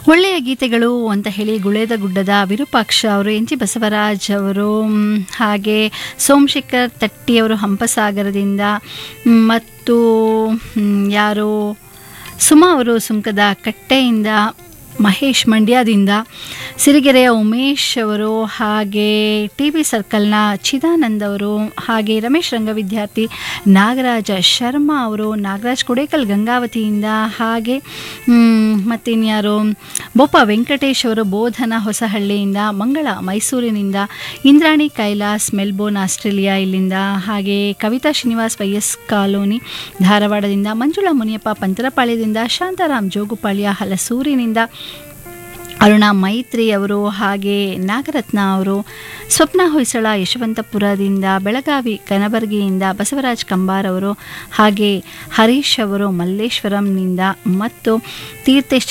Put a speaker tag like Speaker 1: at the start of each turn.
Speaker 1: ಒಳ್ಳೆಯ ಗೀತೆಗಳು ಅಂತ ಹೇಳಿ ಗುಳೇದ ಗುಡ್ಡದ ವಿರೂಪಾಕ್ಷ ಅವರು ಎನ್ ಜಿ ಬಸವರಾಜ್ ಅವರು ಮ್, ಹಾಗೆ ಸೋಮಶೇಖರ್ ತಟ್ಟಿ ಅವರು ಹಂಪಸಾಗರದಿಂದ ಮ್, ಮತ್ತು ಮ್, ಯಾರು ಸುಮಾ ಅವರು ಸುಂಕದ ಕಟ್ಟೆಯಿಂದ ಮಹೇಶ್ ಮಂಡ್ಯದಿಂದ ಸಿರಿಗೆರೆಯ ಉಮೇಶ್ ಅವರು ಹಾಗೆ ಟಿ ವಿ ಸರ್ಕಲ್ನ ಚಿದಾನಂದ್ ಅವರು ಹಾಗೆ ರಮೇಶ್ ರಂಗ ವಿದ್ಯಾರ್ಥಿ ನಾಗರಾಜ ಶರ್ಮಾ ಅವರು ನಾಗರಾಜ್ ಕೊಡೇಕಲ್ ಗಂಗಾವತಿಯಿಂದ ಹಾಗೆ ಮ್, ಮತ್ತಿನ್ಯಾರು ಬೋಪ ವೆಂಕಟೇಶ್ ಅವರು ಬೋಧನ ಹೊಸಹಳ್ಳಿಯಿಂದ ಮಂಗಳ ಮೈಸೂರಿನಿಂದ ಇಂದ್ರಾಣಿ ಕೈಲಾಸ್ ಮೆಲ್ಬೋರ್ನ್ ಆಸ್ಟ್ರೇಲಿಯಾ ಇಲ್ಲಿಂದ ಹಾಗೆ Kavita Srinivas Y S colony ಧಾರವಾಡದಿಂದ ಮಂಜುಳಾ ಮುನಿಯಪ್ಪ ಪಂತರಪಾಳ್ಯದಿಂದ ಶಾಂತಾರಾಮ್ ಜೋಗುಪಾಳ್ಯ ಹಲಸೂರಿನಿಂದ ಅರುಣಾ ಮೈತ್ರಿ ಅವರು ಹಾಗೆ ನಾಗರತ್ನ ಅವರು ಸ್ವಪ್ನ ಹೊಯ್ಸಳ ಯಶವಂತಪುರದಿಂದ ಬೆಳಗಾವಿ ಕನಬರ್ಗಿಯಿಂದ ಬಸವರಾಜ್ ಕಂಬಾರ್ ಅವರು ಹಾಗೆ ಹರೀಶ್ ಅವರು ಮಲ್ಲೇಶ್ವರಂನಿಂದ ಮತ್ತು ತೀರ್ಥೇಶ್